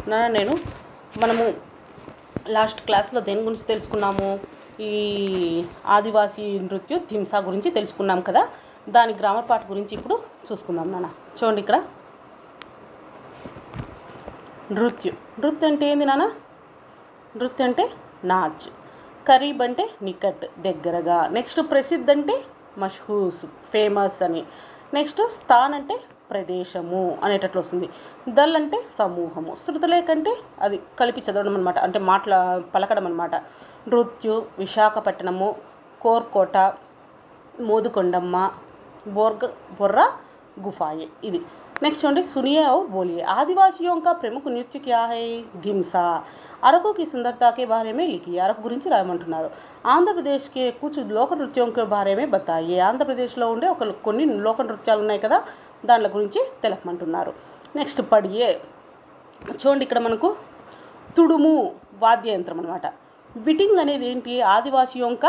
నా నేను మనము లాస్ట్ క్లాస్లో దేని గురించి తెలుసుకున్నాము ఈ ఆదివాసీ నృత్యు థింసా గురించి తెలుసుకున్నాం కదా దాని గ్రామర్ పార్ట్ గురించి ఇప్పుడు చూసుకుందాం నాన్న చూడండి ఇక్కడ నృత్యు నృత్యం అంటే ఏంది నాన్న నృత్యం అంటే నాచ్ కరీబ్ అంటే నికట్ దగ్గరగా నెక్స్ట్ ప్రసిద్ధ్ అంటే మషహూస్ ఫేమస్ అని నెక్స్ట్ స్థాన్ అంటే ప్రదేశము అనేటట్లు వస్తుంది దల్ అంటే సమూహము శృతలేఖ అంటే అది కలిపి చదవడం అనమాట అంటే మాట్లా పలకడం అనమాట నృత్యు విశాఖపట్నము కోర్కోట మోదుకొండమ్మ బోర్గ బొర్రా గుఫాయే ఇది नेक्स्ट చూడండి सुनिए और बोलिए आदिवासियों का प्रमुख नृत्य क्या है धिमसा అరకు की सुंदरता के बारे में लिखिए అరకు గురించి రాయమంటున్నారు ఆంధ్రప్రదేశ్ కే కుछ లోక నృత్యం के बारे में बताइए ఆంధ్రప్రదేశ్లో ఉండే ఒక కొన్ని లోక నృత్యాలు ఉన్నాయి కదా దానిల గురించి తెలపమంటున్నారు నెక్స్ట్ పడియే చూడండి ఇక్కడ మనకు తుడుము వాద్యయంత్రం అనమాట విటింగ్ అనేది ఏంటి ఆదివాసి యొక్క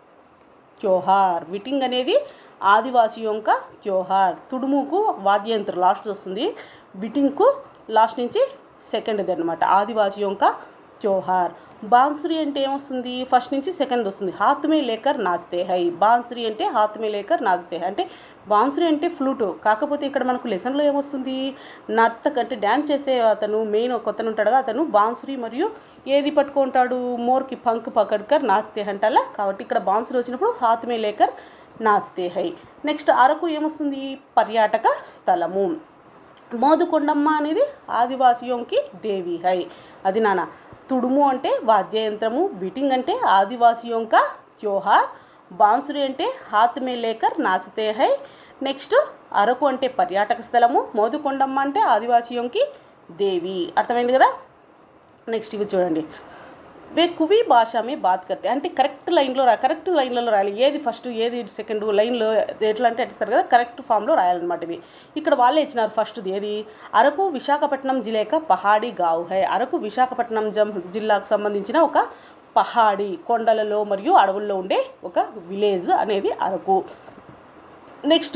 త్యోహార్ విటింగ్ అనేది ఆదివాసి యొక్క త్యోహార్ తుడుముకు వాద్యయంత్రం లాస్ట్ వస్తుంది విటింగ్కు లాస్ట్ నుంచి సెకండ్ది అనమాట ఆదివాసి యొక్క త్యోహార్ బాన్సురి అంటే ఏమొస్తుంది ఫస్ట్ నుంచి సెకండ్ వస్తుంది హాత్మే లేకర్ నాచితే హై బాన్సురి అంటే హాత్మే లేకర్ నాచితే హై అంటే బాన్సురి అంటే ఫ్లూటు కాకపోతే ఇక్కడ మనకు లెసన్లో ఏమొస్తుంది నర్తక్ అంటే డ్యాన్స్ చేసే అతను మెయిన్ ఒక అతను ఉంటాడు కదా అతను బాన్సురి మరియు ఏది పట్టుకుంటాడు మోర్కి పంక్ పకడ్కర్ నాచితే అంటాలా కాబట్టి ఇక్కడ బాన్సురి వచ్చినప్పుడు హాత్మే లేకర్ నాచితే హై నెక్స్ట్ అరకు ఏమొస్తుంది పర్యాటక స్థలము మోదుకొండమ్మ అనేది ఆదివాసియోంకి దేవి హై అది నాన్న తుడుము అంటే వాద్యయంత్రము విటింగ్ అంటే ఆదివాసియోంక త్యోహార్ బాన్సురి అంటే హాత్ మే లేకర్ నాచితే హై నెక్స్ట్ అరకు అంటే పర్యాటక స్థలము మోదుకొండమ్మ అంటే ఆదివాసియోంకి దేవి అర్థమైంది కదా నెక్స్ట్ ఇవి చూడండి వే కువి భాష మే బాత్ కర్తే అంటే కరెక్ట్ లైన్లో రా కరెక్ట్ లైన్లలో రాయాలి ఏది ఫస్ట్ ఏది సెకండ్ లైన్లో ఎట్లా అంటే ఇస్తారు కదా కరెక్ట్ ఫామ్లో రాయాలన్నమాట ఇవి ఇక్కడ వాళ్ళే ఇచ్చినారు ఫస్ట్ది ఏది అరకు విశాఖపట్నం జిల్లాక పహాడీ గావ్ హై అరకు విశాఖపట్నం జం జిల్లాకు సంబంధించిన ఒక పహాడీ కొండలలో మరియు అడవుల్లో ఉండే ఒక విలేజ్ అనేది అరకు నెక్స్ట్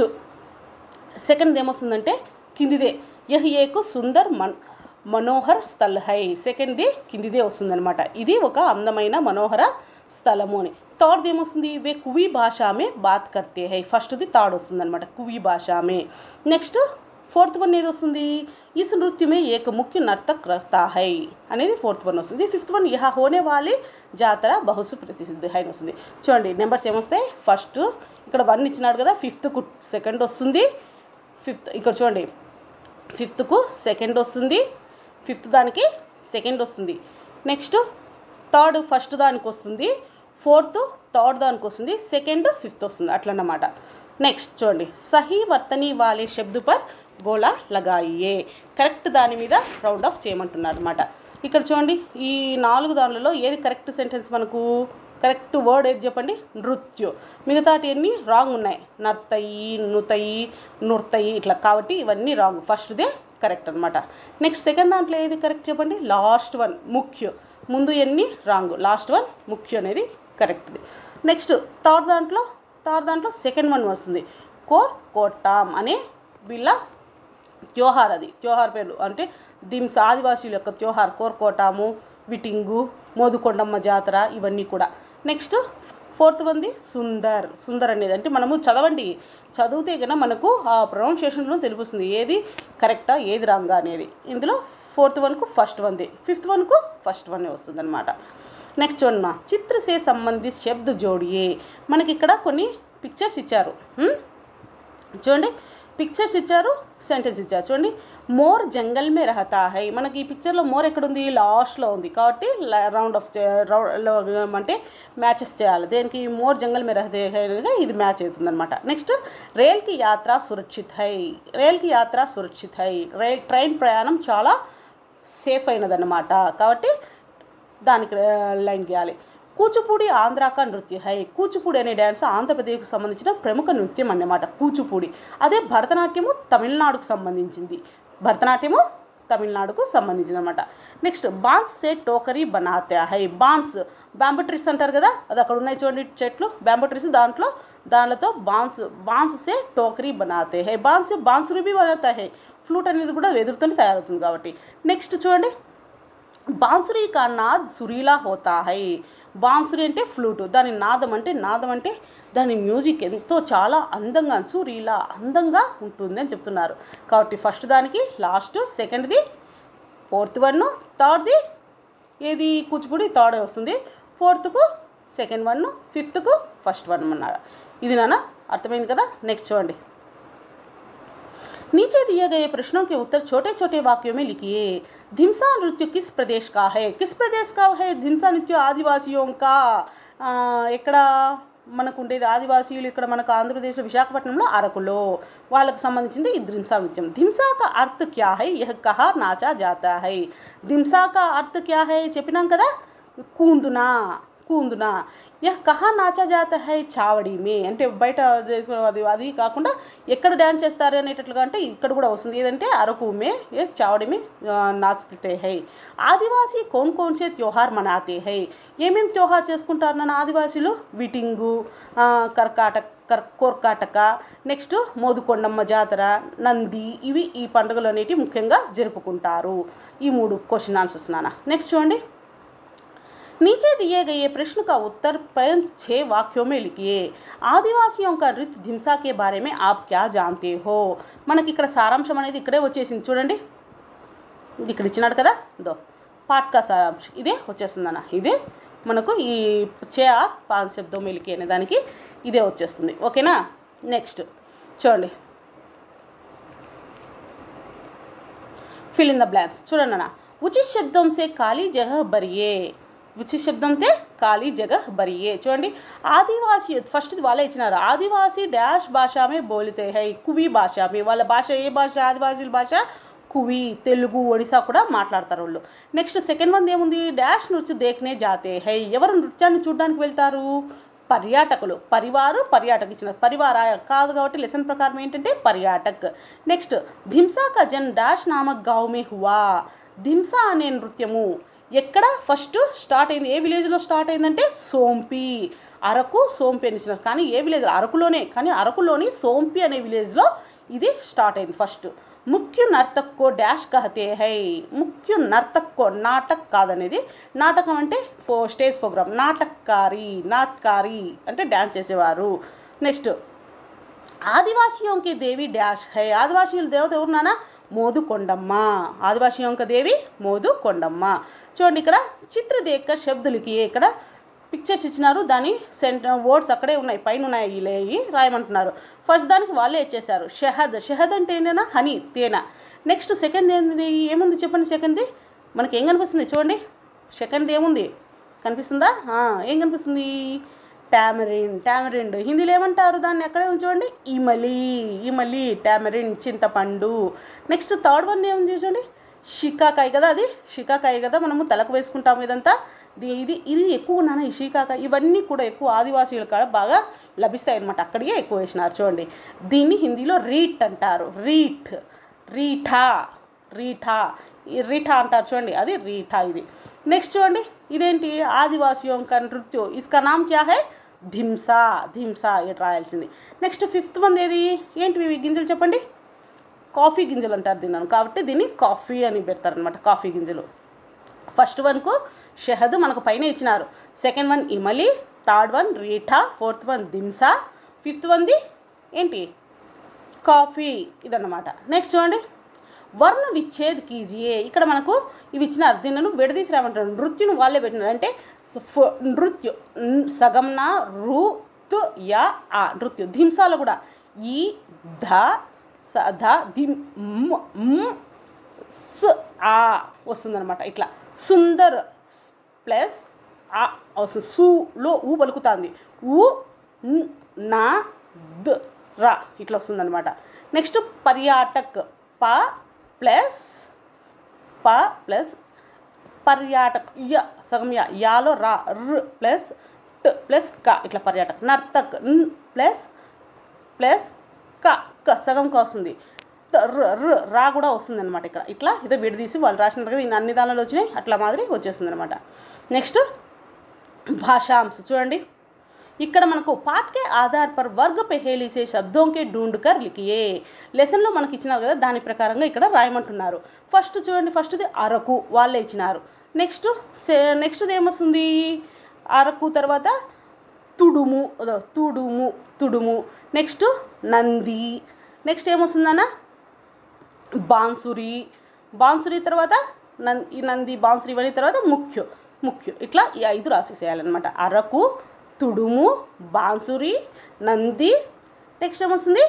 సెకండ్ ఏమొస్తుందంటే కిందిదే యహ్ ఏకు సుందర్ మన్ మనోహర్ స్థల్ హై సెకండ్ది కిందిదే వస్తుందన్నమాట ఇది ఒక అందమైన మనోహర స్థలము అని థర్డ్ ఏమొస్తుంది వే కువి భాషామే బాత్ కర్తే హై ఫస్ట్ది థర్డ్ వస్తుందన్నమాట కువి భాషామే నెక్స్ట్ ఫోర్త్ వన్ ఏది వస్తుంది ఇస్ నృత్యమే ఏక ముఖ్య నర్తక్ రహతా హై అనేది ఫోర్త్ వన్ వస్తుంది ఫిఫ్త్ వన్ యహ హోనే వాలి జాతర బహుసు ప్రసిద్ధి హై అని వస్తుంది చూడండి నెంబర్స్ ఏమొస్తాయి ఫస్ట్ ఇక్కడ వన్ ఇచ్చినాడు కదా ఫిఫ్త్కు సెకండ్ వస్తుంది ఫిఫ్త్ ఇక్కడ చూడండి ఫిఫ్త్కు సెకండ్ వస్తుంది ఫిఫ్త్ దానికి సెకండ్ వస్తుంది నెక్స్ట్ థర్డ్ ఫస్ట్ దానికి వస్తుంది ఫోర్త్ థర్డ్ దానికి వస్తుంది సెకండ్ ఫిఫ్త్ వస్తుంది అట్లన్నమాట నెక్స్ట్ చూడండి సహీ వర్తని వాలే శబ్దు పర్ గోళా లగాయే కరెక్ట్ దాని మీద రౌండ్ ఆఫ్ చేయమంటున్నారు అనమాట ఇక్కడ చూడండి ఈ నాలుగు దానిలలో ఏది కరెక్ట్ సెంటెన్స్ మనకు కరెక్ట్ వర్డ్ ఏది చెప్పండి నృత్యు మిగతాటి అన్ని రాంగ్ ఉన్నాయి నర్తయి నుతయి నృతయి ఇట్లా కాబట్టి ఇవన్నీ రాంగ్ ఫస్ట్దే కరెక్ట్ అనమాట నెక్స్ట్ సెకండ్ దాంట్లో ఏది కరెక్ట్ చెప్పండి లాస్ట్ వన్ ముఖ్య ముందు ఎన్ని రాంగ్ లాస్ట్ వన్ ముఖ్య అనేది కరెక్ట్ది నెక్స్ట్ థర్డ్ దాంట్లో థర్డ్ దాంట్లో సెకండ్ వన్ వస్తుంది కోర్ కోటాం అనే వీళ్ళ త్యోహార్ అది త్యోహార్ పేర్లు అంటే దిమ్స్ ఆదివాసీల యొక్క త్యోహార్ కోర్కోటాము విటింగు మోదుకొండమ్మ జాతర ఇవన్నీ కూడా నెక్స్ట్ ఫోర్త్ వంది సుందర్ సుందర్ అనేది అంటే మనము చదవండి చదివితే కన్నా మనకు ఆ ప్రొనౌన్సియేషన్లో తెలుస్తుంది ఏది కరెక్టా ఏది రాంగా అనేది ఇందులో ఫోర్త్ వన్కు ఫస్ట్ వన్ది ఫిఫ్త్ వన్కు ఫస్ట్ వన్ వస్తుంది అనమాట నెక్స్ట్ చూడమ్మా చిత్రసే సంబంధి శబ్ద జోడియే మనకి ఇక్కడ కొన్ని పిక్చర్స్ ఇచ్చారు హ్మ్? చూడండి పిక్చర్స్ ఇచ్చారు సెంటెన్స్ ఇచ్చారు చూడండి మోర్ జంగల్ మే రహతా హై మనకి ఈ పిక్చర్లో మోర్ ఎక్కడుంది లాస్ట్లో ఉంది కాబట్టి రౌండ్ ఆఫ్ అంటే మ్యాచెస్ చేయాలి దేనికి మోర్ జంగల్ మే రహతే హై అనేది ఇది మ్యాచ్ అవుతుంది అనమాట నెక్స్ట్ రేల్కి యాత్ర సురక్షిత్ హై రేల్కి యాత్ర సురక్షిత్ హై రైల్ ట్రైన్ ప్రయాణం చాలా సేఫ్ అయినదన్నమాట కాబట్టి దానికి ఆ, లైన్ గీయాలి కూచిపూడి ఆంధ్రాక నృత్య హై కూచిపూడి అనే డ్యాన్స్ ఆంధ్రప్రదేశ్కి సంబంధించిన ప్రముఖ నృత్యం అన్నమాట కూచిపూడి అదే భరతనాట్యము తమిళనాడుకు సంబంధించింది భరతనాట్యము తమిళనాడుకు సంబంధించింది అనమాట నెక్స్ట్ బాన్స్ సే టోకరీ బనాతే హై బాన్స్ బ్యాంబూ ట్రీస్ అంటారు కదా అది అక్కడ ఉన్నాయి చూడండి చెట్లు బ్యాంబూ ట్రీస్ దాంట్లో దానితో బాన్స్ బాన్స్ సే టోకరీ బనాతే హై బాన్స్ సే బాన్సులు బి బనాతా హై ఫ్లూట్ అనేది కూడా వెదురుతోనే తయారవుతుంది కాబట్టి నెక్స్ట్ చూడండి బాన్సురీ కా నాద్ సురీలా హోతా హై బాన్సురీ అంటే ఫ్లూట్ దాని నాదం అంటే నాదం అంటే దాని మ్యూజిక్ ఎంతో చాలా అందంగా సురీలా అందంగా ఉంటుంది అని చెప్తున్నారు కాబట్టి ఫస్ట్ దానికి లాస్ట్ సెకండ్ది ఫోర్త్ వన్ థర్డ్ది ఏది కూచిపూడి థర్డ్ వస్తుంది ఫోర్త్కు సెకండ్ వన్ ఫిఫ్త్కు ఫస్ట్ వన్ అన్నారు ఇది నాన్న అర్థమైంది కదా నెక్స్ట్ చూడండి नीचे दिए गए प्रश्नों के उत्तर छोटे छोटे वाक्यों में लिखिए धिमसा नृत्य किस प्रदेश का है किस प्रदेश का है धिमसा नृत्य आदिवासियों का ఆ, ఎక్కడ మనకు ఉండేది ఆదివాసీలు ఇక్కడ మనకు ఆంధ్రప్రదేశ్ విశాఖపట్నంలో అరకులో వాళ్ళకు సంబంధించింది ఈ ధింసా నృత్యం ధింసా కా అర్థ క్యా హై యహ్ కహా నాచా జాతా హై ధింసా కా అర్థ క్యా హై చెప్పినాం కదా కూందునా కూందునా యహ్ కహా నాచా జాత హై చావడి మే అంటే బయట చేసుకునే అది అది కాకుండా ఎక్కడ డ్యాన్స్ చేస్తారు అనేటట్లుగా అంటే ఇక్కడ కూడా వస్తుంది ఏదంటే అరకు మే ఏ చావడి మే ఆ, నాచుతే హై ఆదివాసీ కోన్ కోన్ సే త్యోహార్ మనాతే హై ఏమేమి త్యోహార్ చేసుకుంటారు నన్ను ఆదివాసీలు విటింగు ఆ, కర్కాటక కర్ కోర్కాటక నెక్స్ట్ మోదుకొండమ్మ జాతర నంది ఇవి ఈ పండుగలు అనేటివి ముఖ్యంగా జరుపుకుంటారు ఈ మూడు క్వశ్చన్ ఆన్సర్స్ నాన్న నెక్స్ట్ చూడండి नीचे दिए गए प्रश्न का उत्तर पांच छः वाक्यों में लिखिए ఆదివాసియోं का నృత్య ధింసా के बारे में आप क्या जानते हो మనకి ఇక్కడ సారాంశం అనేది ఇక్కడే వచ్చేసింది చూడండి ఇక్కడ ఇచ్చినాడు కదా దో పాట్కా సారాంశం ఇదే వచ్చేస్తుంది అన్న ఇదే మనకు ఈ చే ఆర్ పాన్ శబ్దం మిలికి అనే దానికి ఇదే వచ్చేస్తుంది ఓకేనా నెక్స్ట్ చూడండి ఫిల్ ఇన్ ద బ్లాంక్స్ చూడండి అన్న ఉచిత్ శబ్దం సే ఖాళీ జగహ బరియే ఉచిత్ శబ్దంతే ఖాళీ జగహ్ బరియే చూడండి ఆదివాసి ఫస్ట్ వాళ్ళే ఇచ్చినారు ఆదివాసి డాష్ భాషమే బోలితే హై కువి భాష మీ వాళ్ళ భాష ఏ భాష ఆదివాసీల భాష కువి తెలుగు ఒడిశా కూడా మాట్లాడతారు వాళ్ళు నెక్స్ట్ సెకండ్ వన్ ఏముంది డాష్ నృత్య దేఖనే జాతే హై ఎవరు నృత్యాన్ని చూడడానికి వెళ్తారు పర్యాటకులు పరివారు పర్యాటక ఇచ్చిన పరివార కాదు కాబట్టి లెసన్ ప్రకారం ఏంటంటే పర్యాటక్ నెక్స్ట్ ధింసా కా జన్ డాష్ నామక్ గావ్ మే హువా ధింసా అనే నృత్యము ఎక్కడ ఫస్ట్ స్టార్ట్ అయింది ఏ విలేజ్లో స్టార్ట్ అయిందంటే సోంపి అరకు సోంపి అని ఇచ్చినారు కానీ ఏ విలేజ్ అరకులోనే కానీ అరకులోని సోంపి అనే విలేజ్లో ఇది స్టార్ట్ అయింది ఫస్ట్ ముఖ్య నర్తక్ కో డాష్ కహతే హై ముఖ్య నర్తక్ కో నాటక్ కాదనేది నాటకం అంటే ఫో స్టేజ్ ప్రోగ్రామ్ నాటకారి నాట్కారి అంటే డ్యాన్స్ చేసేవారు నెక్స్ట్ ఆదివాసియోं की దేవి డాష్ హై ఆదివాసీయుల దేవత ఎవరు నాన్న మోదు కొండమ్మ ఆదివాసియోं का దేవి మోదు కొండమ్మ చూడండి ఇక్కడ చిత్ర దేక్క శబ్దులకి ఇక్కడ పిక్చర్స్ ఇచ్చినారు దాని సెంట వర్డ్స్ అక్కడే ఉన్నాయి పైన ఉన్నాయి ఇలేయి రాయమంటున్నారు ఫస్ట్ దానికి వాళ్ళే ఇచ్చేసారు షహద్ షహద్ అంటే ఏంటన్నా హనీ తేనె నెక్స్ట్ సెకండ్ ఏంది ఏముంది చెప్పండి సెకండ్ది మనకి ఏం కనిపిస్తుంది చూడండి సెకండ్ ఏముంది కనిపిస్తుందా ఆ, ఏం కనిపిస్తుంది టామరిన్ టామరిండ్ హిందీలో ఏమంటారు దాన్ని ఎక్కడే ఉంది చూడండి ఇమలి ఇమలి టామరిన్ చింతపండు నెక్స్ట్ థర్డ్ వన్ ఏముంది చూడండి షికాకాయ కదా అది షికాకాయ కదా మనము తలకు వేసుకుంటాము ఇదంతా ఇది ఇది ఇది ఎక్కువ నాన్న ఈ షికాకాయ ఇవన్నీ కూడా ఎక్కువ ఆదివాసీల కాడ బాగా లభిస్తాయి అనమాట అక్కడికే ఎక్కువ వేసినారు చూడండి దీన్ని హిందీలో రీట్ అంటారు రీట్ రీఠా రీఠా ఈ రీఠా అంటారు చూడండి అది రీఠా ఇది నెక్స్ట్ చూడండి ఇదేంటి ఆదివాసియోం కా నృత్యం ఇస్కా నామ్ క్యా హై ధింసా ధింసా ఇటు రాయాల్సింది నెక్స్ట్ ఫిఫ్త్ వన్ ఏది ఏంటి ఇవి గింజలు చెప్పండి కాఫీ గింజలు అంటారు దీన్ని కాబట్టి దీన్ని కాఫీ అని పెడతారనమాట కాఫీ గింజలు ఫస్ట్ వన్కు షహద్ మనకు పైన ఇచ్చినారు సెకండ్ వన్ ఇమలి థర్డ్ వన్ రీఠా ఫోర్త్ వన్ దింసా ఫిఫ్త్ వన్ది ఏంటి కాఫీ ఇదన్నమాట నెక్స్ట్ చూడండి వర్ణ విచ్ఛేద్ కీజియే ఇక్కడ మనకు ఇవి ఇచ్చినారు దీనిను విడదీసి రామంటారు నృత్యును వాళ్ళే పెట్టినారు అంటే ఫ- నృత్యు న్- సగం నా రు తు యా ఆ నృత్యు ధింసాలో కూడా ఈ ధ స ధ ధిమ్ మ్, మ్, స్ ఆ వస్తుందన్నమాట ఇట్లా సుందర్ ప్లస్ ఆ వస్తుంది సూలో ఊ పలుకుతుంది ఊ న్, నా ద రా ఇట్లా వస్తుందన్నమాట నెక్స్ట్ పర్యాటక్ ప ప్లస్ ప ప్లస్ పర్యాటక్ య సగం యా యాలో రా ర్ ప్లస్ ట్ ప్లస్ క ఇట్లా పర్యాటక్ నర్తక్ న్ ప్లస్ ప్లస్ క క సగం క వస్తుంది త- ర్ ర్ రా కూడా వస్తుంది అనమాట ఇక్కడ ఇట్లా ఇదో విడదీసి వాళ్ళు రాసినారు కదా ఇన్ని అన్ని దానిలో వచ్చినాయి అట్లా మాదిరి వచ్చేస్తుంది అనమాట నెక్స్ట్ భాషాంశ చూడండి ఇక్కడ మనకు పాठ के आधार पर वर्ग पहेली से शब्दों के ढूंढ कर लिखिए లెసన్లో మనకి ఇచ్చినారు కదా దాని ప్రకారంగా ఇక్కడ రాయమంటున్నారు ఫస్ట్ చూడండి ఫస్ట్ది అరకు వాళ్ళే ఇచ్చినారు నెక్స్ట్ నెక్స్ట్ ఏమొస్తుంది అరకు తర్వాత తుడుము అదో తుడుము తుడుము నెక్స్ట్ నంది నెక్స్ట్ ఏమొస్తుందన్న బాన్సురి బాన్సురి తర్వాత నం ఈ నంది బాన్సురి ఇవన్నీ తర్వాత ముఖ్య ముఖ్య ఇట్లా ఈ ఐదు రాసేసేయాలన్నమాట అరకు తుడుము బాన్సురి నంది నెక్స్ట్ ఏమొస్తుంది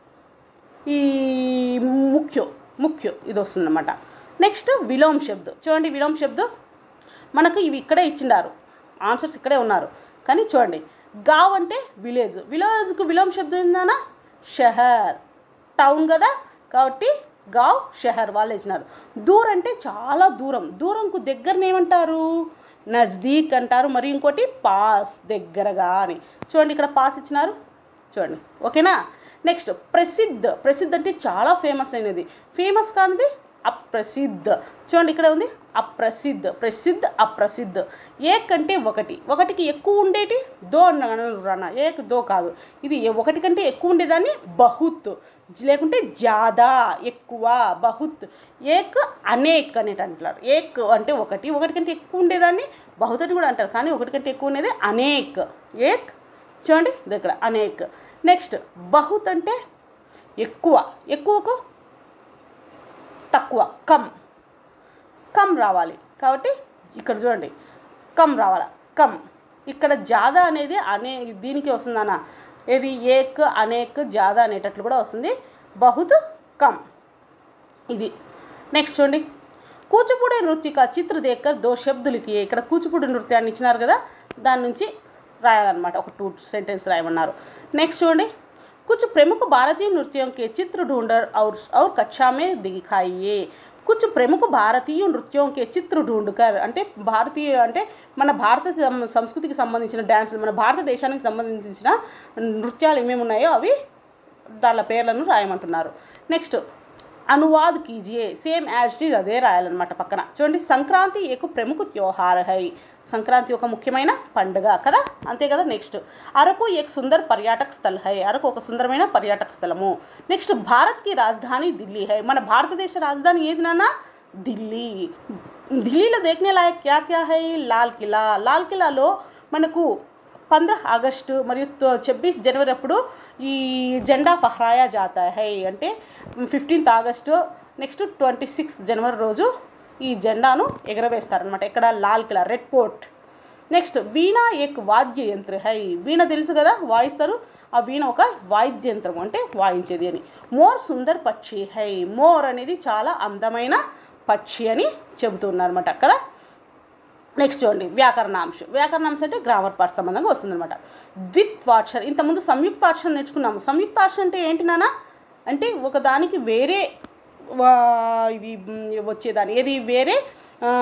ఈ ముఖ్య ముఖ్య ఇది వస్తుందన్నమాట నెక్స్ట్ విలోమ్ శబ్ద్ చూడండి విలోమ్ శబ్ద్ మనకు ఇవి ఇక్కడే ఇచ్చిండారు ఆన్సర్స్ ఇక్కడే ఉన్నారు కానీ చూడండి గావ్ అంటే విలేజ్ విలేజ్కు విలోమ్ శబ్దం ఏందన్నా షహర్ టౌన్ కదా కాబట్టి గావ్ షహర్ వాళ్ళు ఇచ్చినారు దూర్ అంటే చాలా దూరం దూరంకు దగ్గరని ఏమంటారు నజ్దీక్ అంటారు మరి ఇంకోటి పాస్ దగ్గరగా అని చూడండి ఇక్కడ పాస్ ఇచ్చినారు చూడండి ఓకేనా నెక్స్ట్ ప్రసిద్ధ్ ప్రసిద్ధ్ అంటే చాలా ఫేమస్ అయినది ఫేమస్ కానిది అప్రసిద్ధ్ చూడండి ఇక్కడ ఉంది అప్రసిద్ధ్ ప్రసిద్ధ్ అప్రసిద్ధ్ ఏక్ అంటే ఒకటి ఒకటికి ఎక్కువ ఉండేటి దో అన్న ఏక్ దో కాదు ఇది ఏ- ఒకటి కంటే ఎక్కువ ఉండేదాన్ని బహుత్ లేకుంటే జాదా ఎక్కువ బహుత్ ఏక్ అనేక్ అనేటి అంటారు ఏక్ అంటే ఒకటి ఒకటి కంటే ఎక్కువ ఉండేదాన్ని బహుత్ అని కూడా అంటారు కానీ ఒకటి కంటే ఎక్కువ ఉండేది అనేక్ ఏక్ చూడండి ఇది ఇక్కడ అనేక్ నెక్స్ట్ బహుత్ అంటే ఎక్కువ ఎక్కువకు తక్కువ కమ్ కమ్ రావాలి కాబట్టి ఇక్కడ చూడండి కమ్ రావాలి కమ్ ఇక్కడ జాదా అనేది అనే దీనికి వస్తుందన్న ఏది ఏక్ అనేక్ జాదా అనేటట్లు కూడా వస్తుంది బహుత్ కమ్ ఇది నెక్స్ట్ చూడండి కూచిపూడి నృత్యక చిత్ర దేకర్ దో శబ్దులకి ఇక్కడ కూచిపూడి నృత్యాన్ని ఇచ్చినారు కదా దాని నుంచి రాయాలన్నమాట ఒక టూ సెంటెన్స్ రాయమన్నారు నెక్స్ట్ చూడండి कुछ प्रमुख भारतीय नृत्यों के चित्र ढूंढकर और और कक्षा में दिखाइए कुछ ప్రముఖ భారతీయ నృత్యం కే చిత్ర ఢూండ్కర్ అంటే భారతీయ అంటే మన భారత సం- సంస్కృతికి సంబంధించిన డ్యాన్సులు మన భారతదేశానికి సంబంధించిన నృత్యాలు ఏమేమి ఉన్నాయో అవి దాని పేర్లను రాయమంటున్నారు నెక్స్ట్ అనువాద్ కీజియే సేమ్ యాజ్ ఇట్ ఈజ్ అదే రాయాలన్నమాట పక్కన చూడండి సంక్రాంతి ఏకు ప్రముఖ త్యోహార్ హై సంక్రాంతి ఒక ముఖ్యమైన పండుగ కదా అంతే కదా నెక్స్ట్ అరకు ఏక్ సుందర్ పర్యాటక స్థల్ హై అరకు ఒక సుందరమైన పర్యాటక స్థలము నెక్స్ట్ భారత్కి రాజధాని ఢిల్లీ హై మన భారతదేశ రాజధాని ఏది నాన్న ఢిల్లీ ఢిల్లీలో దేఖనే లాయక్ క్యా క్యా హై లాల్ కిలా లాల్ కిలాలో మనకు పంద్రహ ఆగస్టు మరియు ఛబ్బీస్ జనవరి అప్పుడు ఈ జెండా ఫహరాయా జాతా హై అంటే fifteenth August next twenty sixth January రోజు ఈ జెండాను ఎగరవేస్తారనమాట ఇక్కడ Lal Qila red fort next వీణ ఏక్ వాద్య యంత్ర హై వీణ తెలుసు కదా వాయిస్తారు ఆ వీణ ఒక వాయిద్య యంత్రం అంటే వాయించేది అని మోర్ సుందర్ పక్షి హై మోర్ అనేది చాలా అందమైన పక్షి అని చెబుతున్నారన్నమాట కదా నెక్స్ట్ చూడండి వ్యాకరణాంశం వ్యాకరణాంశం అంటే గ్రామర్ పార్ట్ సంబంధంగా వస్తుందన్నమాట ద్విత్వాక్షరం ఇంతకుముందు సంయుక్తాక్షరం నేర్చుకున్నాము సంయుక్తాక్షరం అంటే ఏంటి నాన్న అంటే ఒక దానికి వేరే వా- ఇది మ్, వచ్చేదాన్ని ఏది వేరే ఆ,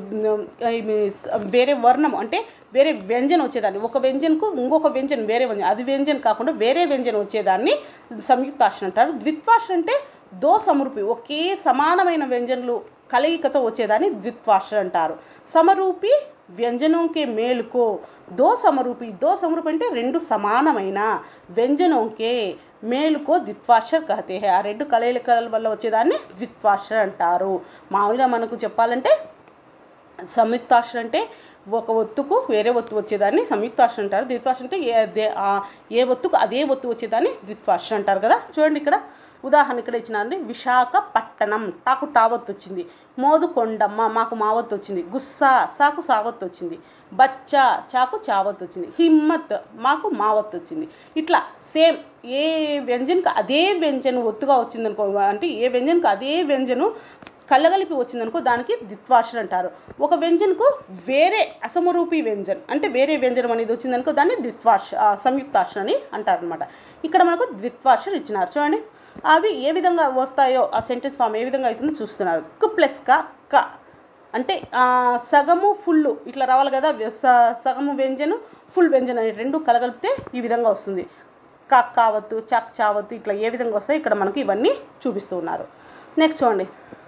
ఇది వేరే వర్ణం అంటే వేరే వ్యంజనం వచ్చేదాన్ని ఒక వ్యంజనకు ఇంకొక వ్యంజనం వేరే వ్యంజనం అది వ్యంజనం కాకుండా వేరే వ్యంజనం వచ్చేదాన్ని సంయుక్తాక్షరం అంటారు ద్విత్వాక్షరం అంటే దో సమరూపి ఒకే సమానమైన వ్యంజనలు కలయికతో వచ్చేదాన్ని ద్విత్వాక్షరం అంటారు సమరూపి వ్యంజనంకే మేలుకో దో సమరూపి దో సమరూపి అంటే రెండు సమానమైన వ్యంజనంకే మేలుకో ద్విత్వాక్షర్ కహతే హై ఆ రెండు కలయికల వల్ల వచ్చేదాన్ని ద్విత్వాక్షర్ అంటారు మామూలుగా మనకు చెప్పాలంటే సంయుక్తాక్షరం అంటే ఒక ఒత్తుకు వేరే ఒత్తు వచ్చేదాన్ని సంయుక్తాక్షరం అంటారు ద్విత్వాక్షరం అంటే ఏ దే- ఆ ఏ ఒత్తుకు అదే ఒత్తు వచ్చేదాన్ని ద్విత్వాక్షరం అంటారు కదా చూడండి ఇక్కడ ఉదాహరణ ఇక్కడ ఇచ్చినారండి విశాఖపట్టణం టాకు టావత్ వచ్చింది మోదు కొండమ్మ మాకు మావత్ వచ్చింది గుస్సా సాకు సావత్ వచ్చింది బచ్చా చాకు చావత్ వచ్చింది హిమ్మత్ మాకు మావత్ వచ్చింది ఇట్లా సేమ్ ఏ వ్యంజనకు అదే వ్యంజనం ఒత్తుగా వచ్చిందనుకో అంటే ఏ వ్యంజనకు అదే వ్యంజనం కళ్ళగలిపి వచ్చిందనుకో దానికి ద్విత్వాక్షరం అంటారు ఒక వ్యంజనకు వేరే అసమరూపి వ్యంజన్ అంటే వేరే వ్యంజనం అనేది వచ్చిందనుకో దాన్ని ద్విత్వాక్ష ఆ, సంయుక్తాక్షరం అని అంటారు అనమాట ఇక్కడ మనకు ద్విత్వాక్షరం ఇచ్చినారు చూడండి అవి ఏ విధంగా వస్తాయో ఆ సెంటెన్స్ ఫామ్ ఏ విధంగా అవుతుందో చూస్తున్నారు క్ ప్లస్ క క అంటే ఆ, సగము ఫుల్ ఇట్లా రావాలి కదా స- సగము వ్యంజను ఫుల్ వ్యంజన్ అనే రెండు కలగలిపితే ఈ విధంగా వస్తుంది కాక్ కావత్తు చాక్ చావత్తు ఇట్లా ఏ విధంగా వస్తాయి ఇక్కడ మనకి ఇవన్నీ చూపిస్తూ ఉన్నారు నెక్స్ట్ చూడండి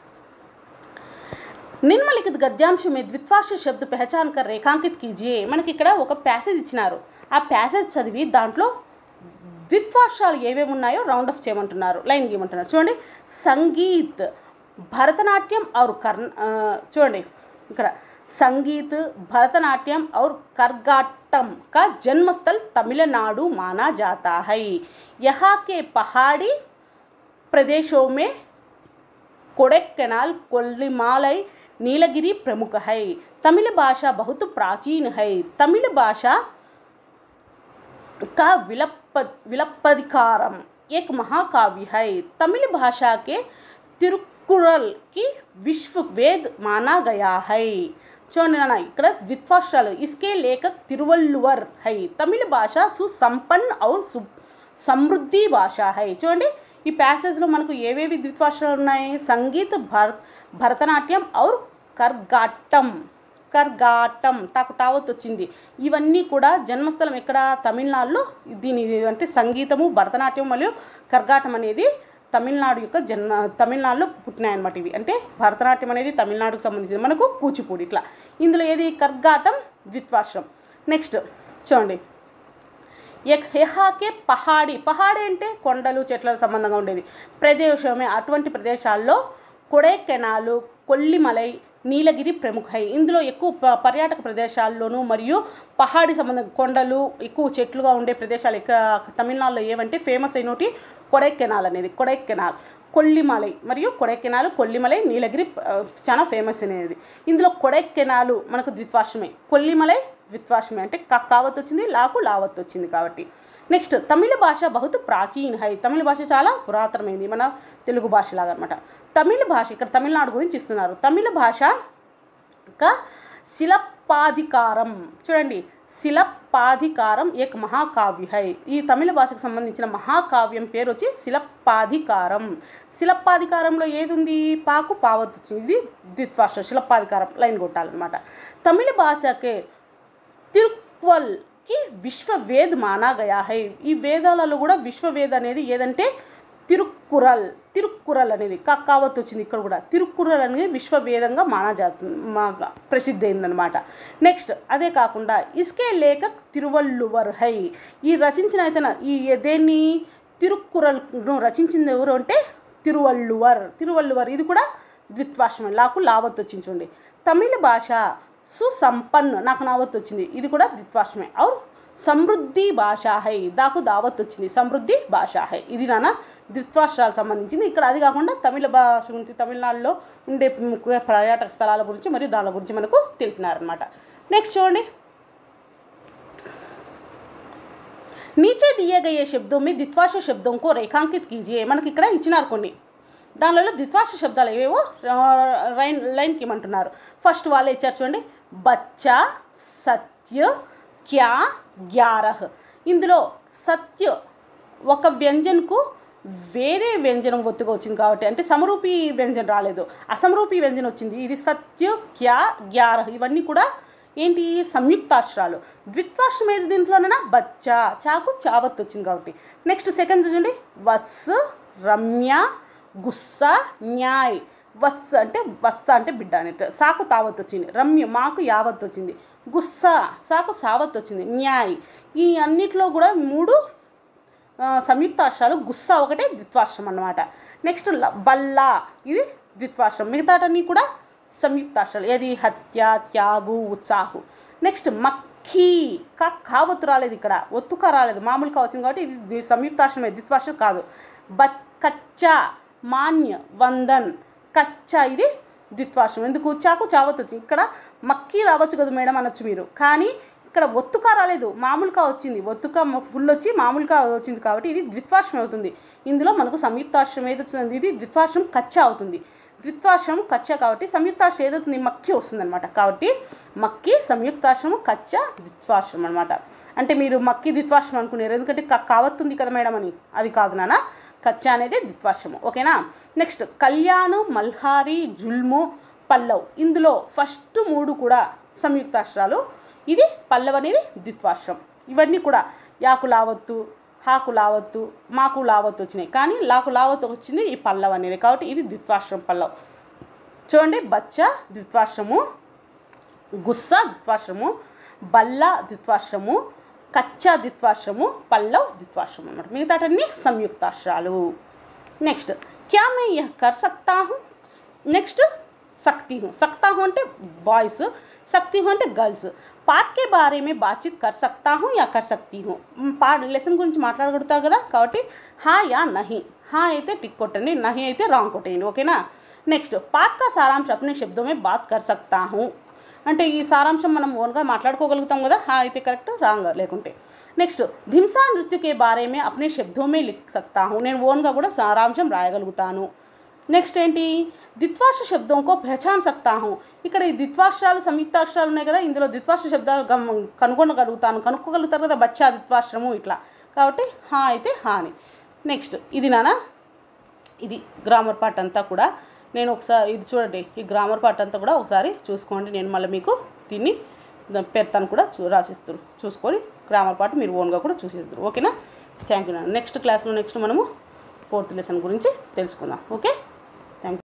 నిన్మలిఖిత గద్యాంశం में ద్విత్వాక్ష శబ్ద పహచాన్ కర్ రేఖాంకిత్ కీజియే మనకి ఇక్కడ ఒక ప్యాసేజ్ ఇచ్చినారు ఆ ప్యాసేజ్ చదివి దాంట్లో ద్విత్వాక్షరాలు ఏవేవి ఉన్నాయో రౌండ్ ఆఫ్ చేయమంటున్నారు లైన్ గీయమంటున్నారు చూడండి సంగీత్ భరతనాట్యం ఆరు కర్ణ ఆ, చూడండి ఇక్కడ संगीत भरतनाट्यम और करगाटम का जन्मस्थल तमिलनाडु माना जाता है यहाँ के पहाड़ी प्रदेशों में कोडेक्कनाल कोल्लिमालय नीलगिरी प्रमुख है तमिल भाषा बहुत प्राचीन है तमिल भाषा का विलप विलप्पधिकारम एक महाकाव्य है तमिल भाषा के तिरुकुरल की विश्व वेद माना गया है చూడండి నాన్న ఇక్కడ ద్విత్వాక్షరాలు ఇస్కే లేఖక్ తిరువల్లువర్ హై తమిళ భాష సుసంపన్ ఔర్ సు సమృద్ధి భాష హై చూడండి ఈ ప్యాసేజ్లో మనకు ఏవేవి ద్విత్వాక్షరాలు ఉన్నాయి సంగీత్ భరత్ భరతనాట్యం ఔర్ కర్గాటం కర్గాటం టాకు టావత్ వచ్చింది ఇవన్నీ కూడా జన్మస్థలం ఎక్కడ తమిళనాడులో దీని అంటే సంగీతము భరతనాట్యం మరియు కర్గాటం అనేది తమిళనాడు యొక్క జన్మ తమిళనాడులో పుట్టినాయి అనమాట ఇవి అంటే భరతనాట్యం అనేది తమిళనాడుకు సంబంధించింది మనకు కూచిపూడి ఇట్లా ఇందులో ఏది కర్గాటం ద్విత్వాశ్రం నెక్స్ట్ చూడండి ఎక్ యహాకే పహాడి పహాడి అంటే కొండలు చెట్ల సంబంధంగా ఉండేది ప్రదేశమే అటువంటి ప్రదేశాల్లో కొడైకెనాలు కొల్లిమలై నీలగిరి ప్రముఖై ఇందులో ఎక్కువ ప- పర్యాటక ప్రదేశాల్లోనూ మరియు పహాడి సంబంధం కొండలు ఎక్కువ చెట్లుగా ఉండే ప్రదేశాలు ఇక్కడ తమిళనాడులో ఏవంటే ఫేమస్ అయినటి కొడైకెనాల్ అనేది కొడైకెనాల్ కొల్లిమలై మరియు కొడైకెనాల్ కొల్లిమలై నీలగిరి ఆ, చాలా ఫేమస్ అనేది ఇందులో కొడైకెనాలు మనకు ద్విత్వాశ్రమే కొల్లిమలై ద్విత్వాశ్రమే అంటే క కావత్ వచ్చింది లాకు లావత్ వచ్చింది కాబట్టి నెక్స్ట్ తమిళ భాష బహుత్ ప్రాచీన హై తమిళ భాష చాలా పురాతనమైంది మన తెలుగు భాషలాగా అనమాట తమిళ భాష ఇక్కడ తమిళనాడు గురించి ఇస్తున్నారు తమిళ భాష का శిలపాధికారం చూడండి శిలపాధికారం ఏక మహాకావ్య హై ఈ తమిళ భాషకు సంబంధించిన మహాకావ్యం పేరు వచ్చి శిలపాధికారం శిలపాధికారంలో ఏది ఉంది పాకు పావత్ వచ్చింది ఇది ద్విత్వాక్ష శిలపాధికారం లైన్ కొట్టాలన్నమాట తమిళ భాషకే తిరుక్వల్కి విశ్వవేద్ మానా గయా హై ఈ వేదాలలో కూడా విశ్వవేద్ అనేది ఏదంటే తిరుక్కురల్ తిరుక్కురల్ అనేది కా కావత్ వచ్చింది ఇక్కడ కూడా తిరుక్కురల్ అనేది విశ్వవేదంగా మానా జాతు మా ప్రసిద్ధి అయిందనమాట నెక్స్ట్ అదే కాకుండా ఇస్కే లేఖక్ తిరువల్లువర్ హై ఈ రచించిన అయితే ఈ దేన్ని తిరుక్కురల్ను రచించింది ఎవరు అంటే తిరువల్లువర్ తిరువల్లువర్ ఇది కూడా ద్విత్వాశ్రమం లాకు లావత్ వచ్చింది చూడండి తమిళ భాష సుసంపన్ నాకు నావత్ వచ్చింది ఇది కూడా ద్విత్వాశ్రమే ఔర్ సమృద్ధి భాషా హై దాకు దావత్ వచ్చింది సమృద్ధి భాషా హై ఇది నాన్న ద్విత్వాశ్రాలకు సంబంధించింది ఇక్కడ అది కాకుండా తమిళ భాష గురించి తమిళనాడులో ఉండే ముఖ్య పర్యాటక స్థలాల గురించి మరియు దాని గురించి మనకు తెలిపినారనమాట నెక్స్ట్ చూడండి नीचे दिए गए शब्दों में द्वित्वार्ष शब्दों को रेखांकित कीजिए మనకి ఇక్కడ ఇచ్చినారు కొన్ని దానిలో ద్విత్వార్ష శబ్దాలు ఏవేవో లైన్ లైన్కి ఇమ్మంటున్నారు ఫస్ట్ వాళ్ళే ఇచ్చారు చూడండి బచ్చా సత్య క్యా గ్యారహ్ ఇందులో సత్య ఒక వ్యంజన్కు వేరే వ్యంజనం ఒత్తుగా వచ్చింది కాబట్టి అంటే సమరూపి వ్యంజనం రాలేదు అసమరూపి వ్యంజనం వచ్చింది ఇది సత్య క్యా గ్యారహ్ ఇవన్నీ కూడా ఏంటి సంయుక్తాక్షరాలు ద్విత్వాక్షరం ఏది దీంట్లోనైనా బచ్చా చాకు చావత్ వచ్చింది కాబట్టి నెక్స్ట్ సెకండ్ చూడండి వత్స్ రమ్య గుస్స న్యాయ్ వస్ అంటే వత్స అంటే బిడ్డ అన్నట్టు సాకు తావత్ వచ్చింది రమ్య మాకు యావత్ వచ్చింది గుస్స సాకు సావత్ వచ్చింది న్యాయ్ ఈ అన్నిట్లో కూడా మూడు ఆ, సంయుక్తాక్షరాలు గుస్స ఒకటే ద్విత్వాక్షరం అన్నమాట నెక్స్ట్ ల- బల్లా ఇది ద్విత్వాక్షరం మిగతాటన్నీ కూడా సంయుక్తాక్షరాలు ఏది హత్య త్యాగు ఉత్సాహు నెక్స్ట్ మక్కీ కా కావత్తు రాలేదు ఇక్కడ ఒత్తుక రాలేదు మామూలుగా వచ్చింది కాబట్టి ఇది ద్వి- సంయుక్తాక్షరమే ద్విత్వాక్షరం కాదు బ కచ్చా మాన్య వందన్ కచ్చా ఇది ద్విత్వాక్షరం ఎందుకు చాకు చావత్ వచ్చింది ఇక్కడ మక్కీ రావచ్చు కదా మేడం అనొచ్చు మీరు కానీ ఇక్కడ ఒత్తుక రాలేదు మామూలుగా వచ్చింది ఒత్తుక ఫుల్ వచ్చి మామూలుగా వచ్చింది కాబట్టి ఇది ద్విత్వాశ్రం అవుతుంది ఇందులో మనకు సంయుక్తాశ్రం ఏదవుతుంది ఇది ద్విత్వాశ్రం కచ్చ అవుతుంది ద్విత్వాశ్రం కచ్చ కాబట్టి సంయుక్తాశ్రం ఏదవుతుంది మక్కి వస్తుంది అనమాట కాబట్టి మక్కి సంయుక్తాశ్రము కచ్చ ద్విత్వాశ్రం అనమాట అంటే మీరు మక్కి ద్విత్వాశ్రం అనుకున్నారు ఎందుకంటే క- కావత్తుంది కదా మేడం అని అది కాదు నాన్న కచ్చ అనేది ద్విత్వాశ్రము ఓకేనా నెక్స్ట్ కళ్యాణ్ మల్హారి జుల్ము పల్లవ్ ఇందులో ఫస్ట్ మూడు కూడా సంయుక్తాక్షరాలు ఇది పల్లవ్ అనేది ద్విత్వాశ్రం ఇవన్నీ కూడా యాకు లావత్తు హాకు లావత్తు మాకు లావత్తు వచ్చినాయి కానీ లాకు లావత్తు వచ్చింది ఈ పల్లవ్ అనేది కాబట్టి ఇది ద్విత్వాశ్రం పల్లవ్ చూడండి బచ్చ ద్విత్వాశ్రము గుస్స ద్విత్వాశ్రము బల్ల ద్విత్వాశ్రము కచ్చ ద్విత్వాశ్రము పల్లవ్ ద్విత్వాశ్రము అన్నమాట మిగతాటన్నీ సంయుక్తాక్షరాలు నెక్స్ట్ క్యా మే యహ్ కర్ సక్తా హూ నెక్స్ట్ सकती हूँ सकता हूँ అంటే బాయ్స్ सकती हूँ అంటే గర్ల్స్ పార్ట్ కే బారే మే బాతచీత్ కర్ సక్తా హూ యా కర్ సక్తీ హూ పార్ట్ లెసన్ గురించి మాట్లాడగలుగుతారు కదా కాబట్టి హా యా నహి హా అయితే టిక్ కొట్టండి నహి అయితే రాంగ్ కొట్టేయండి ఓకేనా నెక్స్ట్ పార్ట్ కా సారాంశ అప్నే శబ్దం మే బాత్ కర్ సక్తా హూ అంటే ఈ సారాంశం మనం ఓన్గా మాట్లాడుకోగలుగుతాం కదా హా అయితే కరెక్ట్ రాంగ్ లేకుంటే నెక్స్ట్ ధింసా నృత్యకే బారే మే అప్నే శబ్దం మే లిఖ్ సక్తా హూ నేను ఓన్గా కూడా సారాంశం రాయగలుగుతాను నెక్స్ట్ ఏంటి ద్విత్వాక్ష శబ్దం కో పెహచాన్ సక్తా హూ ఇక్కడ ఈ ద్విత్వాక్షరాలు సంయుక్తాక్షరాలు ఉన్నాయి కదా ఇందులో ద్విత్వాక్ష శబ్దాలు గమ్ కనుగొనగలుగుతాను కనుక్కోగలుగుతారు కదా బచ్చా ద్విత్వాక్షరము ఇట్లా కాబట్టి హా అయితే హా అని నెక్స్ట్ ఇది నానా ఇది గ్రామర్ పార్ట్ అంతా కూడా నేను ఒకసారి ఇది చూడండి ఈ గ్రామర్ పార్ట్ అంతా కూడా ఒకసారి చూసుకోండి నేను మళ్ళీ మీకు దీన్ని దా- పెడతాను కూడా చూ రాసిస్తారు చూసుకొని గ్రామర్ పార్ట్ మీరు ఓన్గా కూడా చూసిద్దరు ఓకేనా థ్యాంక్ యూ నెక్స్ట్ క్లాస్లో నెక్స్ట్ మనము ఫోర్త్ లెసన్ గురించి తెలుసుకుందాం ఓకే